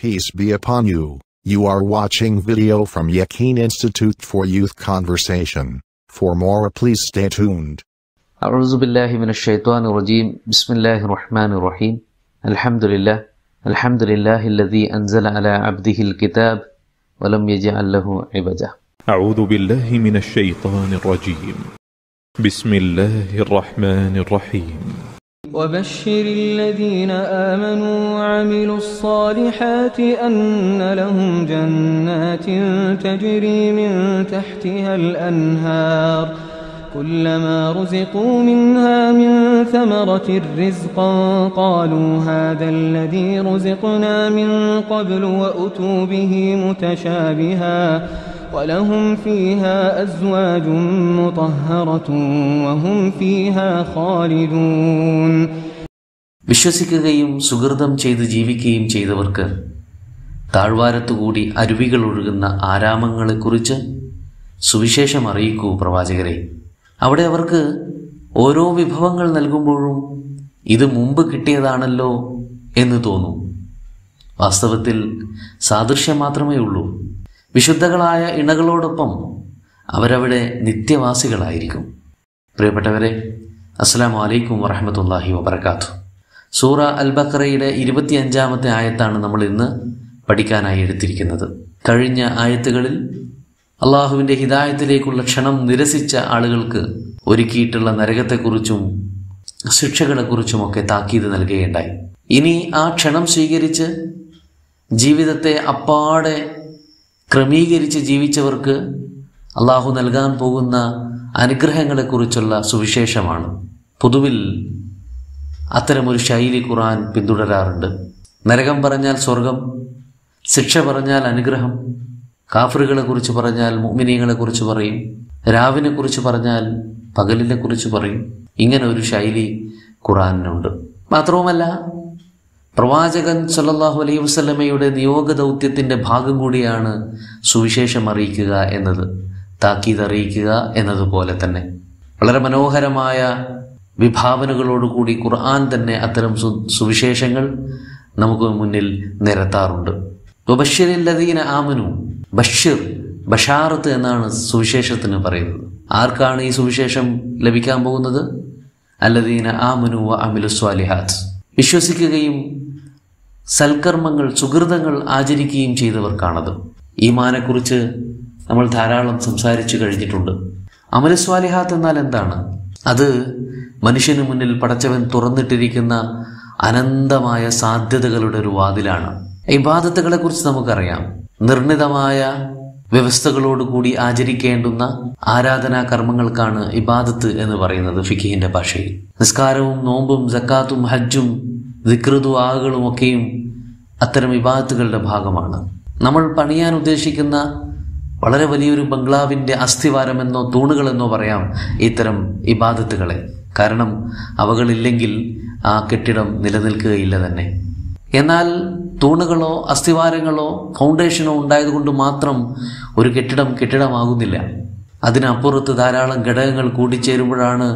Peace be upon you. You are watching video from Yakin Institute for Youth Conversation. For more, please stay tuned. أعوذ بالله من الشيطان الرجيم بسم الله الرحمن الرحيم الحمد لله الحمد لله الذي أنزل على عبده الكتاب ولم يجعل له عوجا أعوذ بالله من الشيطان الرجيم بسم الله الرحمن الرحيم وبشر الذين آمنوا وعملوا الصالحات أن لهم جنات تجري من تحتها الأنهار كلما رزقوا منها من ثمرة رزقا قالوا هذا الذي رزقنا من قبل وأتوا به متشابها ولهم فيها أزواج مطهرة وهم فيها خالدون വിശ്വസിക്കുകയും സുഹൃതം ചെയ്ത് ജീവിക്കുകയും ചെയ്തവർക്ക് താഴ്വാരത്തുകൂടി അരുവികൾ ഒഴുകുന്ന ആരാമങ്ങളെക്കുറിച്ച് സുവിശേഷം അറിയിക്കൂ പ്രവാചകരെ അവിടെ അവർക്ക് ഓരോ വിഭവങ്ങൾ നൽകുമ്പോഴും ഇത് മുമ്പ് കിട്ടിയതാണല്ലോ എന്ന് തോന്നും വാസ്തവത്തിൽ സാദൃശ്യം മാത്രമേ ഉള്ളൂ വിശുദ്ധകളായ ഇണകളോടൊപ്പം അവരവിടെ നിത്യവാസികളായിരിക്കും പ്രിയപ്പെട്ടവരെ അസ്സാം വലൈക്കും വറഹമത്തല്ലാഹി വബർക്കാത്തു സൂറ അൽ ബക്കറയുടെ ഇരുപത്തിയഞ്ചാമത്തെ ആയത്താണ് നമ്മൾ ഇന്ന് പഠിക്കാനായി എടുത്തിരിക്കുന്നത് കഴിഞ്ഞ ആയത്തുകളിൽ അള്ളാഹുവിൻ്റെ ഹിദായത്തിലേക്കുള്ള ക്ഷണം നിരസിച്ച ആളുകൾക്ക് ഒരുക്കിയിട്ടുള്ള നരകത്തെക്കുറിച്ചും ശിക്ഷകളെക്കുറിച്ചുമൊക്കെ താക്കീത് നൽകുകയുണ്ടായി ഇനി ആ ക്ഷണം സ്വീകരിച്ച് ജീവിതത്തെ അപ്പാടെ ക്രമീകരിച്ച് ജീവിച്ചവർക്ക് അള്ളാഹു നൽകാൻ പോകുന്ന അനുഗ്രഹങ്ങളെക്കുറിച്ചുള്ള സുവിശേഷമാണ് പൊതുവിൽ അത്തരമൊരു ശൈലി ഖുറാൻ പിന്തുടരാറുണ്ട് നരകം പറഞ്ഞാൽ സ്വർഗം ശിക്ഷ പറഞ്ഞാൽ അനുഗ്രഹം കാഫറുകളെ കുറിച്ച് പറഞ്ഞാൽ മുമിനിയങ്ങളെ കുറിച്ച് പറയും രാവിനെ കുറിച്ച് പറഞ്ഞാൽ പകലിനെ കുറിച്ച് പറയും ഇങ്ങനെ ഒരു ശൈലി ഖുറാനിനുണ്ട് മാത്രവുമല്ല പ്രവാചകൻ സല്ലല്ലാഹു അലൈഹി വസല്ലമയുടെ നിയോഗ ദൗത്യത്തിൻ്റെ ഭാഗം കൂടിയാണ് സുവിശേഷം അറിയിക്കുക എന്നത് താക്കീത് അറിയിക്കുക എന്നതുപോലെ തന്നെ വളരെ മനോഹരമായ വിഭാവനകളോടുകൂടി ഖുർആൻ തന്നെ അത്തരം സു സുവിശേഷങ്ങൾ നമുക്ക് മുന്നിൽ നിരത്താറുണ്ട് ബഷീറില്ലദീന ആമനു ബഷീർ ബഷാറത്ത് എന്നാണ് സുവിശേഷത്തിന് പറയുന്നത് ആർക്കാണ് ഈ സുവിശേഷം ലഭിക്കാൻ പോകുന്നത് അല്ലദീന ആമനു വ അമിലു സ്വാലിഹാത്ത് വിശ്വസിക്കുകയും സൽക്കർമ്മങ്ങൾ സുഹൃതങ്ങൾ ആചരിക്കുകയും ചെയ്തവർക്കാണത് ഈമാനെക്കുറിച്ച് നമ്മൾ ധാരാളം സംസാരിച്ചു കഴിഞ്ഞിട്ടുണ്ട് അമലസ്വാലിഹാത്ത് എന്നാൽ എന്താണ് അത് മനുഷ്യന് മുന്നിൽ പടച്ചവൻ തുറന്നിട്ടിരിക്കുന്ന അനന്തമായ സാധ്യതകളുടെ ഒരു വാതിലാണ് ഇബാദത്തുകളെ കുറിച്ച് നമുക്കറിയാം നിർണിതമായ വ്യവസ്ഥകളോടുകൂടി ആചരിക്കേണ്ടുന്ന ആരാധനാ കർമ്മങ്ങൾക്കാണ് ഇബാദത്ത് എന്ന് പറയുന്നത് ഫിഖിഹിന്റെ ഭാഷയിൽ നിസ്കാരവും നോമ്പും ജക്കാത്തും ഹജ്ജും ദിക്റുദു ആകളും ഒക്കെയും അത്തരം ഇബാദത്തുകളുടെ ഭാഗമാണ് നമ്മൾ പണിയാൻ ഉദ്ദേശിക്കുന്ന വളരെ വലിയൊരു ബംഗ്ലാവിൻ്റെ അസ്ഥിവാരമെന്നോ തൂണുകളെന്നോ പറയാം ഇത്തരം ഇബാദത്തുകളെ കാരണം അവകളില്ലെങ്കിൽ ആ കെട്ടിടം നിലനിൽക്കുകയില്ല തന്നെ എന്നാൽ തൂണുകളോ അസ്ഥിവാരങ്ങളോ ഫൗണ്ടേഷനോ ഉണ്ടായതുകൊണ്ട് മാത്രം ഒരു കെട്ടിടം കെട്ടിടമാകുന്നില്ല അതിനപ്പുറത്ത് ധാരാളം ഘടകങ്ങൾ കൂടിച്ചേരുമ്പോഴാണ്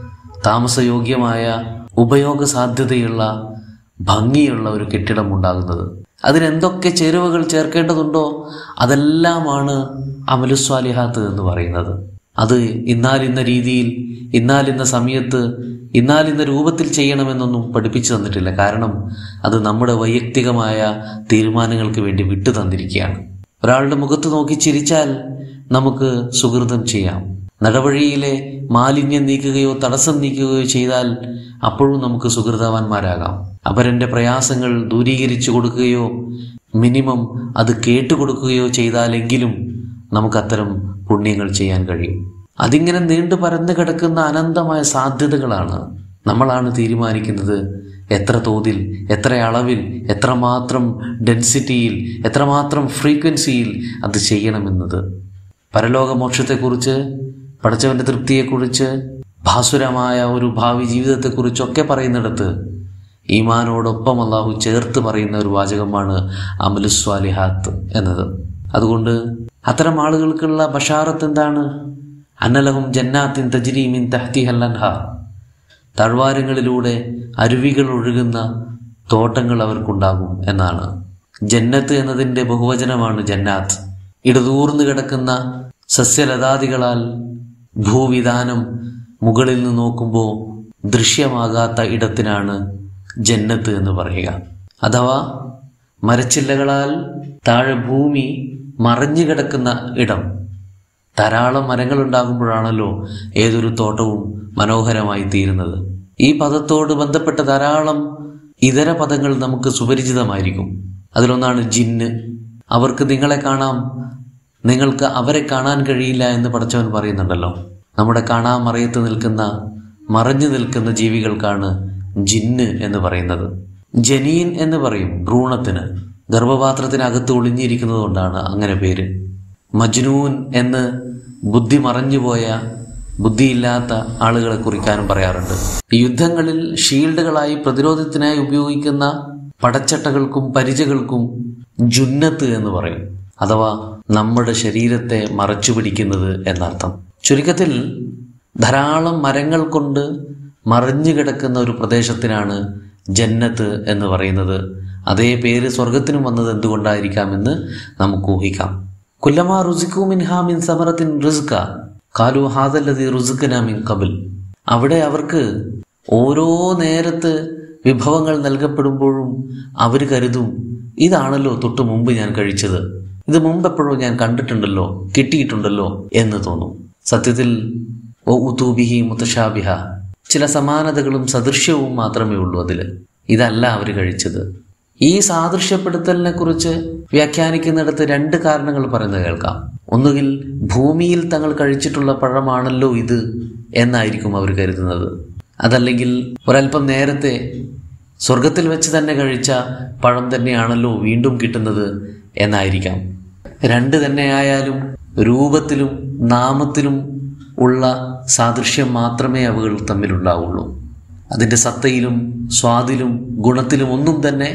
താമസയോഗ്യമായ ഉപയോഗ സാധ്യതയുള്ള ഭംഗിയുള്ള ഒരു കെട്ടിടം ഉണ്ടാകുന്നത് അതിനെന്തൊക്കെ ചേരുവകൾ ചേർക്കേണ്ടതുണ്ടോ അതെല്ലാമാണ് അമലുസ്വാലിഹാത്ത് എന്ന് പറയുന്നത് അത് ഇന്നാലിന്ന രീതിയിൽ ഇന്നാലിന്ന സമയത്ത് ഇന്നാലിന്ന രൂപത്തിൽ ചെയ്യണമെന്നൊന്നും പഠിപ്പിച്ചു തന്നിട്ടില്ല കാരണം അത് നമ്മുടെ വൈയക്തികമായ തീരുമാനങ്ങൾക്ക് വേണ്ടി വിട്ടു തന്നിരിക്കുകയാണ് ഒരാളുടെ മുഖത്ത് നോക്കി ചിരിച്ചാൽ നമുക്ക് സുഹൃതം ചെയ്യാം നടവഴിയിലെ മാലിന്യം നീക്കുകയോ തടസ്സം നീക്കുകയോ ചെയ്താൽ അപ്പോഴും നമുക്ക് സുഹൃതവാന്മാരാകാം അവരൻ്റെ പ്രയാസങ്ങൾ ദൂരീകരിച്ചു കൊടുക്കുകയോ മിനിമം അത് കേട്ടുകൊടുക്കുകയോ ചെയ്താലെങ്കിലും നമുക്ക് അത്തരം പുണ്യങ്ങൾ ചെയ്യാൻ കഴിയും അതിങ്ങനെ നീണ്ടു പരന്നു കിടക്കുന്ന അനന്തമായ സാധ്യതകളാണ് നമ്മളാണ് തീരുമാനിക്കുന്നത് എത്ര തോതിൽ എത്ര അളവിൽ എത്രമാത്രം ഡെൻസിറ്റിയിൽ എത്രമാത്രം ഫ്രീക്വൻസിയിൽ അത് ചെയ്യണമെന്നത് പരലോകമോക്ഷത്തെക്കുറിച്ച് പഠിച്ചവൻ്റെ തൃപ്തിയെക്കുറിച്ച് ഭാസുരമായ ഒരു ഭാവി ജീവിതത്തെക്കുറിച്ചൊക്കെ പറയുന്നിടത്ത് ഈമാനോടൊപ്പം അള്ളാഹു ചേർത്ത് പറയുന്ന ഒരു വാചകമാണ് അമലുസ്വാലിഹാത്ത് എന്നത് അതുകൊണ്ട് അത്തരം ആളുകൾക്കുള്ള ബഷാറത്ത് എന്താണ് അന്നലഹും ജന്നാത്തിൻ തജ്രീമിൻ തഹ്തിഹല്ലൻഹ താഴ്വാരങ്ങളിലൂടെ അരുവികൾ ഒഴുകുന്ന തോട്ടങ്ങൾ അവർക്കുണ്ടാകും എന്നാണ് ജന്നത്ത് എന്നതിൻ്റെ ബഹുവചനമാണ് ജന്നാത്ത് ഇടതൂർന്നു കിടക്കുന്ന സസ്യലതാദികളാൽ ഭൂവിധാനം മുകളിൽ നിന്ന് നോക്കുമ്പോൾ ദൃശ്യമാകാത്ത ഇടത്തിനാണ് ജന്നത്ത് എന്ന് പറയുക അഥവാ മരച്ചില്ലകളാൽ താഴെ ഭൂമി മറഞ്ഞു കിടക്കുന്ന ഇടം ധാരാളം മരങ്ങൾ ഉണ്ടാകുമ്പോഴാണല്ലോ ഏതൊരു തോട്ടവും മനോഹരമായി തീരുന്നത് ഈ പദത്തോട് ബന്ധപ്പെട്ട ധാരാളം ഇതര പദങ്ങൾ നമുക്ക് സുപരിചിതമായിരിക്കും അതിലൊന്നാണ് ജിന്ന് അവർക്ക് നിങ്ങളെ കാണാം നിങ്ങൾക്ക് അവരെ കാണാൻ കഴിയില്ല എന്ന് പഠിച്ചവൻ പറയുന്നുണ്ടല്ലോ നമ്മുടെ കാണാൻ മറയത്ത് നിൽക്കുന്ന മറഞ്ഞു നിൽക്കുന്ന ജീവികൾക്കാണ് ജിന്ന് എന്ന് പറയുന്നത് ജനീൻ എന്ന് പറയും ഭ്രൂണത്തിന് ഗർഭപാത്രത്തിനകത്ത് ഒളിഞ്ഞിരിക്കുന്നത് കൊണ്ടാണ് അങ്ങനെ പേര് മജ്നൂൻ എന്ന് ബുദ്ധി മറഞ്ഞുപോയ ബുദ്ധിയില്ലാത്ത ആളുകളെ കുറിക്കാനും പറയാറുണ്ട് യുദ്ധങ്ങളിൽ ഷീൽഡുകളായി പ്രതിരോധത്തിനായി ഉപയോഗിക്കുന്ന പടച്ചട്ടകൾക്കും പരിചകൾക്കും ജുന്നത്ത് എന്ന് പറയും അഥവാ നമ്മുടെ ശരീരത്തെ മറച്ചു പിടിക്കുന്നത് എന്നർത്ഥം ചുരുക്കത്തിൽ ധാരാളം മരങ്ങൾ കൊണ്ട് മറിഞ്ഞു കിടക്കുന്ന ഒരു പ്രദേശത്തിനാണ് ജന്നത്ത് എന്ന് പറയുന്നത് അതേ പേര് സ്വർഗത്തിനും വന്നത് എന്തുകൊണ്ടായിരിക്കാമെന്ന് നമുക്ക് ഊഹിക്കാം കുല്ലമാ റുസിക്കു മിൻഹാ മിൻ സമറത്തിൻ റിസ്ക കാലു ഹാദല്ലതി റുസുക്കന മിൻ കബിൽ അവിടെ അവർക്ക് ഓരോ നേരത്ത് വിഭവങ്ങൾ നൽകപ്പെടുമ്പോഴും അവർ കരുതും ഇതാണല്ലോ തൊട്ടു മുമ്പ് ഞാൻ കഴിച്ചത് ഇത് മുമ്പ് എപ്പോഴോ ഞാൻ കണ്ടിട്ടുണ്ടല്ലോ കിട്ടിയിട്ടുണ്ടല്ലോ എന്ന് തോന്നും സത്യത്തിൽ ഓ ഉത്തൂബിഹി മുത്തശാബിഹ ചില സമാനതകളും സദൃശ്യവും മാത്രമേ ഉള്ളൂ അതിൽ ഇതല്ല അവർ കഴിച്ചത് ഈ സാദൃശ്യപ്പെടുത്തലിനെ കുറിച്ച് വ്യാഖ്യാനിക്കുന്നിടത്ത് രണ്ട് കാരണങ്ങൾ പറയുന്നത് കേൾക്കാം ഒന്നുകിൽ ഭൂമിയിൽ തങ്ങൾ കഴിച്ചിട്ടുള്ള പഴമാണല്ലോ ഇത് എന്നായിരിക്കും അവർ കരുതുന്നത് അതല്ലെങ്കിൽ ഒരല്പം നേരത്തെ സ്വർഗത്തിൽ വെച്ച് തന്നെ കഴിച്ച പഴം തന്നെയാണല്ലോ വീണ്ടും കിട്ടുന്നത് എന്നായിരിക്കാം രണ്ട് തന്നെയായാലും രൂപത്തിലും നാമത്തിലും ഉള്ള സാദൃശ്യം മാത്രമേ അവകൾ തമ്മിലുണ്ടാവുള്ളൂ അതിൻ്റെ സത്തയിലും സ്വാദിലും ഗുണത്തിലും ഒന്നും തന്നെ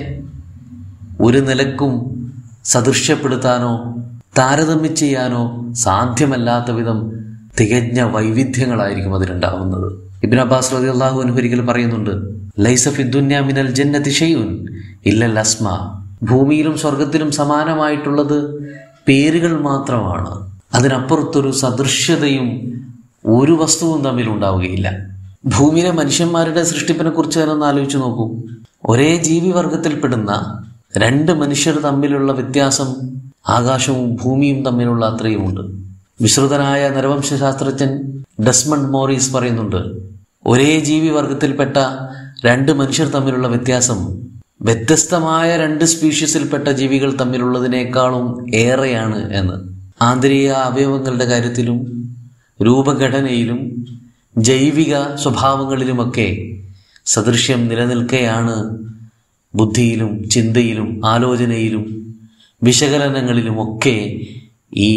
ഒരു നിലക്കും സദൃശ്യപ്പെടുത്താനോ താരതമ്യം ചെയ്യാനോ സാധ്യമല്ലാത്ത വിധം തികഞ്ഞ വൈവിധ്യങ്ങളായിരിക്കും അതിലുണ്ടാവുന്നത് ഇബിൻ അബ്ബാസ് റതി അള്ളാഹു ഒരിക്കൽ പറയുന്നുണ്ട് ലൈസഫി ദുന്യ മിനൽ ജന്നതി ഷെയ്യുൻ ഇല്ലൽ അസ്മ ഭൂമിയിലും സ്വർഗത്തിലും സമാനമായിട്ടുള്ളത് പേരുകൾ മാത്രമാണ് അതിനപ്പുറത്തൊരു സദൃശ്യതയും ഒരു വസ്തുവും തമ്മിൽ ഉണ്ടാവുകയില്ല ഭൂമിയിലെ മനുഷ്യന്മാരുടെ സൃഷ്ടിപ്പിനെ കുറിച്ച് തന്നെ ഒന്ന് ആലോചിച്ച് നോക്കൂ ഒരേ ജീവിവർഗത്തിൽപ്പെടുന്ന രണ്ട് മനുഷ്യർ തമ്മിലുള്ള വ്യത്യാസം ആകാശവും ഭൂമിയും തമ്മിലുള്ള അത്രയുമുണ്ട് വിശ്രുതനായ നരവംശാസ്ത്രജ്ഞൻ ഡെസ്മണ്ട് മോറീസ് പറയുന്നുണ്ട് ഒരേ ജീവിവർഗത്തിൽപ്പെട്ട രണ്ട് മനുഷ്യർ തമ്മിലുള്ള വ്യത്യാസം വ്യത്യസ്തമായ രണ്ട് സ്പീഷീസിൽപ്പെട്ട ജീവികൾ തമ്മിലുള്ളതിനേക്കാളും ഏറെയാണ് എന്ന് ആന്തരിക അവയവങ്ങളുടെ കാര്യത്തിലും രൂപഘടനയിലും ജൈവിക സ്വഭാവങ്ങളിലുമൊക്കെ സദൃശ്യം നിലനിൽക്കെയാണ് ബുദ്ധിയിലും ചിന്തയിലും ആലോചനയിലും വിശകലനങ്ങളിലുമൊക്കെ ഈ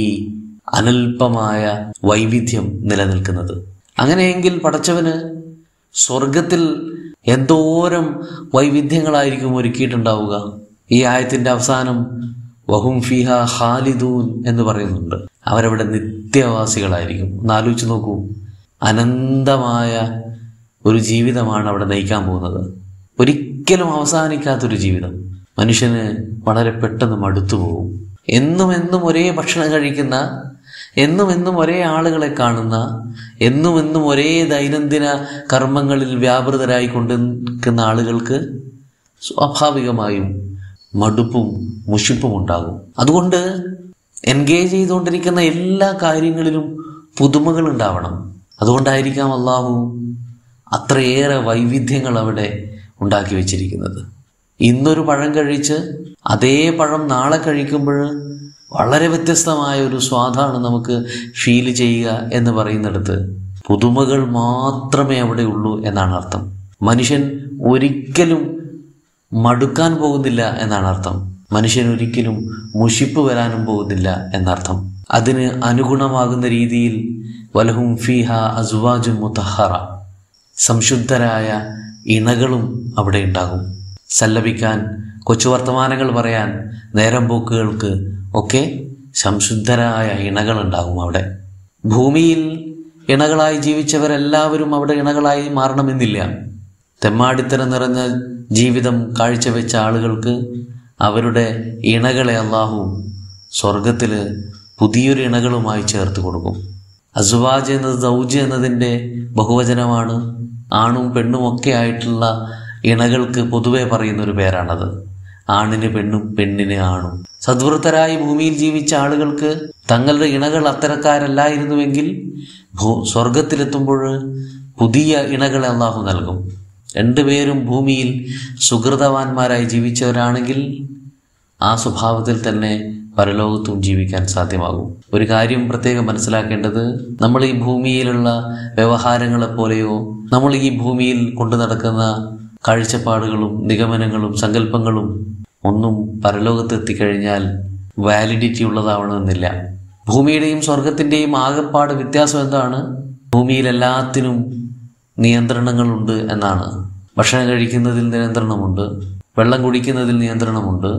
അനൽപമായ വൈവിധ്യം നിലനിൽക്കുന്നത് അങ്ങനെയെങ്കിൽ പടച്ചവന് സ്വർഗത്തിൽ എന്തോരം വൈവിധ്യങ്ങളായിരിക്കും ഒരുക്കിയിട്ടുണ്ടാവുക ഈ ആയത്തിന്റെ അവസാനം വഹും ഫിഹ ഖാലിദൂൻ എന്ന് പറയുന്നുണ്ട് അവരവിടെ നിത്യവാസികളായിരിക്കും ഒന്ന് ആലോചിച്ച് നോക്കൂ അനന്തമായ ഒരു ജീവിതമാണ് അവിടെ നയിക്കാൻ പോകുന്നത് ഒരിക്കലും അവസാനിക്കാത്തൊരു ജീവിതം മനുഷ്യന് വളരെ പെട്ടെന്ന് മടുത്തു പോകും എന്നും എന്നും ഒരേ ഭക്ഷണം കഴിക്കുന്ന എന്നും എന്നും ഒരേ ആളുകളെ കാണുന്ന എന്നും എന്നും ഒരേ ദൈനംദിന കർമ്മങ്ങളിൽ വ്യാപൃതരായി കൊണ്ടിരിക്കുന്ന ആളുകൾക്ക് സ്വാഭാവികമായും മടുപ്പും മുഷിപ്പും ഉണ്ടാകും അതുകൊണ്ട് എൻഗേജ് ചെയ്തുകൊണ്ടിരിക്കുന്ന എല്ലാ കാര്യങ്ങളിലും പുതുമകൾ ഉണ്ടാവണം അതുകൊണ്ടായിരിക്കാം അള്ളാഹു അത്രയേറെ വൈവിധ്യങ്ങൾ അവിടെ ഉണ്ടാക്കി വെച്ചിരിക്കുന്നത് ഇന്നൊരു പഴം കഴിച്ച് അതേ പഴം നാളെ കഴിക്കുമ്പോൾ വളരെ വ്യത്യസ്തമായ ഒരു സ്വാദാണ് നമുക്ക് ഫീൽ ചെയ്യുക എന്ന് പറയുന്നിടത്ത് പുതുമകൾ മാത്രമേ അവിടെ ഉള്ളൂ എന്നാണ് അർത്ഥം മനുഷ്യൻ ഒരിക്കലും മടുക്കാൻ പോകുന്നില്ല എന്നാണ് അർത്ഥം മനുഷ്യൻ ഒരിക്കലും മുഷിപ്പ് വരാനും പോകുന്നില്ല എന്നർത്ഥം അതിന് അനുഗുണമാകുന്ന രീതിയിൽ വലഹും ഫിഹ അസുവാജും മുത്തഹറ സംശുദ്ധരായ ഇണകളും അവിടെ ഉണ്ടാകും സല്ലപിക്കാൻ കൊച്ചു വർത്തമാനങ്ങൾ പറയാൻ നേരം പോക്കുകൾക്ക് ഒക്കെ സംശുദ്ധരായ ഇണകൾ ഉണ്ടാകും അവിടെ ഭൂമിയിൽ ഇണകളായി ജീവിച്ചവരെല്ലാവരും അവിടെ ഇണകളായി മാറണമെന്നില്ല തെമ്മാടിത്തരം നിറഞ്ഞ ജീവിതം കാഴ്ചവെച്ച ആളുകൾക്ക് അവരുടെ ഇണകളെ അള്ളാഹു സ്വർഗത്തിൽ പുതിയൊരു ഇണകളുമായി ചേർത്ത് കൊടുക്കും അസുവാജ് എന്നത് ദൗജ് എന്നതിൻ്റെ ബഹുവചനമാണ് ആണും പെണ്ണും ഒക്കെ ആയിട്ടുള്ള ഇണകൾക്ക് പൊതുവെ പറയുന്ന ഒരു പേരാണത് ആണിന് പെണ്ണും പെണ്ണിന് ആണും സദ്വൃത്തരായി ഭൂമിയിൽ ജീവിച്ച ആളുകൾക്ക് തങ്ങളുടെ ഇണകൾ അത്തരക്കാരല്ലായിരുന്നുവെങ്കിൽ ഭൂ സ്വർഗത്തിലെത്തുമ്പോൾ പുതിയ ഇണകളെ അള്ളാഹു നൽകും രണ്ടുപേരും ഭൂമിയിൽ സുഹൃതവാന്മാരായി ജീവിച്ചവരാണെങ്കിൽ ആ സ്വഭാവത്തിൽ തന്നെ പരലോകത്തും ജീവിക്കാൻ സാധ്യമാകും ഒരു കാര്യം പ്രത്യേകം മനസ്സിലാക്കേണ്ടത് നമ്മൾ ഈ ഭൂമിയിലുള്ള വ്യവഹാരങ്ങളെ പോലെയോ നമ്മൾ ഈ ഭൂമിയിൽ കൊണ്ടു നടക്കുന്ന കാഴ്ചപ്പാടുകളും നിഗമനങ്ങളും സങ്കല്പങ്ങളും ഒന്നും പരലോകത്ത് എത്തിക്കഴിഞ്ഞാൽ വാലിഡിറ്റി ഉള്ളതാവണമെന്നില്ല ഭൂമിയുടെയും സ്വർഗത്തിൻ്റെയും ആകെപ്പാട് വ്യത്യാസം എന്താണ് ഭൂമിയിൽ എല്ലാത്തിനും നിയന്ത്രണങ്ങളുണ്ട് എന്നാണ് ഭക്ഷണം കഴിക്കുന്നതിൽ നിയന്ത്രണമുണ്ട് വെള്ളം കുടിക്കുന്നതിൽ നിയന്ത്രണമുണ്ട്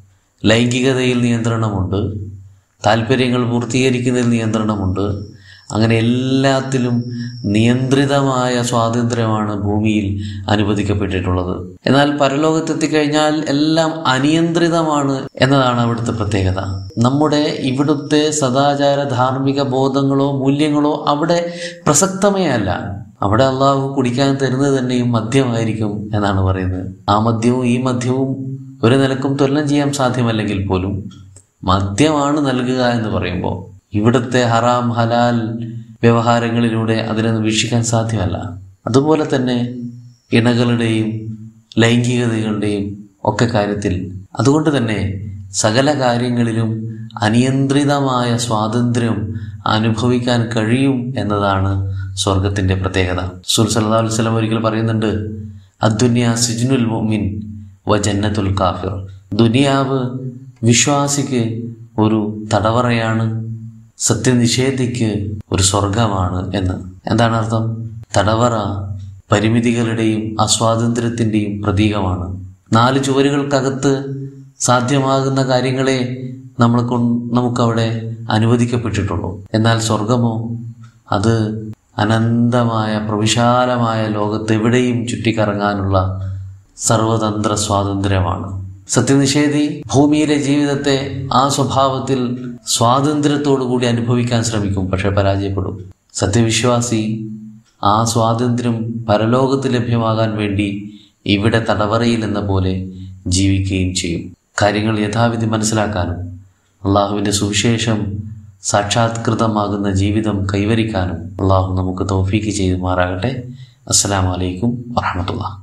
ലൈംഗികതയിൽ നിയന്ത്രണമുണ്ട് താല്പര്യങ്ങൾ പൂർത്തീകരിക്കുന്നതിൽ നിയന്ത്രണമുണ്ട് അങ്ങനെ എല്ലാത്തിലും നിയന്ത്രിതമായ സ്വാതന്ത്ര്യമാണ് ഭൂമിയിൽ അനുവദിക്കപ്പെട്ടിട്ടുള്ളത് എന്നാൽ പരലോകത്തെത്തിക്കഴിഞ്ഞാൽ എല്ലാം അനിയന്ത്രിതമാണ് എന്നതാണ് അവിടുത്തെ പ്രത്യേകത നമ്മുടെ ഇവിടുത്തെ സദാചാര ധാർമ്മിക ബോധങ്ങളോ മൂല്യങ്ങളോ അവിടെ പ്രസക്തമേ അല്ല അവിടെ അള്ളാഹു കുടിക്കാൻ തരുന്നത് തന്നെയും മദ്യമായിരിക്കും എന്നാണ് പറയുന്നത് ആ മദ്യവും ഈ മദ്യവും ഒരു നിലക്കും തുലനം ചെയ്യാൻ സാധ്യമല്ലെങ്കിൽ പോലും മദ്യമാണ് നൽകുക എന്ന് പറയുമ്പോൾ ഇവിടുത്തെ ഹറാം ഹലാൽ വ്യവഹാരങ്ങളിലൂടെ അതിനൊന്ന് വീക്ഷിക്കാൻ സാധ്യമല്ല അതുപോലെ തന്നെ ഇണകളുടെയും ലൈംഗികതകളുടെയും ഒക്കെ കാര്യത്തിൽ അതുകൊണ്ട് തന്നെ സകല കാര്യങ്ങളിലും അനിയന്ത്രിതമായ സ്വാതന്ത്ര്യം അനുഭവിക്കാൻ കഴിയും എന്നതാണ് സ്വർഗത്തിന്റെ പ്രത്യേകത സുൽ സല്ലാ വസ്ലം ഒരിക്കൽ പറയുന്നുണ്ട് അദ്ദുന്യ സിജ്നുൽ മുമിൻ വ ജന്നത്തുൽ കാഫിർ ദുനിയാവ് വിശ്വാസിക്ക് ഒരു തടവറയാണ് സത്യനിഷേധിക്ക് ഒരു സ്വർഗമാണ് എന്ന് എന്താണ് അർത്ഥം തടവറ പരിമിതികളുടെയും അസ്വാതന്ത്ര്യത്തിൻ്റെയും പ്രതീകമാണ് നാല് ചുവരുകൾക്കകത്ത് സാധ്യമാകുന്ന കാര്യങ്ങളെ നമ്മൾ കൊ നമുക്കവിടെ അനുവദിക്കപ്പെട്ടിട്ടുള്ളൂ എന്നാൽ സ്വർഗമോ അത് അനന്തമായ പ്രവിശാലമായ ലോകത്ത് എവിടെയും ചുറ്റിക്കറങ്ങാനുള്ള സർവതന്ത്ര സ്വാതന്ത്ര്യമാണ് സത്യനിഷേധി ഭൂമിയിലെ ജീവിതത്തെ ആ സ്വഭാവത്തിൽ സ്വാതന്ത്ര്യത്തോടു കൂടി അനുഭവിക്കാൻ ശ്രമിക്കും പക്ഷെ പരാജയപ്പെടും സത്യവിശ്വാസി ആ സ്വാതന്ത്ര്യം പരലോകത്ത് ലഭ്യമാകാൻ വേണ്ടി ഇവിടെ തടവറയിൽ എന്ന പോലെ ജീവിക്കുകയും ചെയ്യും കാര്യങ്ങൾ യഥാവിധി മനസ്സിലാക്കാനും അള്ളാഹുവിൻ്റെ സുവിശേഷം സാക്ഷാത്കൃതമാകുന്ന ജീവിതം കൈവരിക്കാനും അള്ളാഹു നമുക്ക് തൗഫീക്ക് ചെയ്തു മാറാകട്ടെ അസ്സലാമലൈക്കും വറഹമത്തുള്ള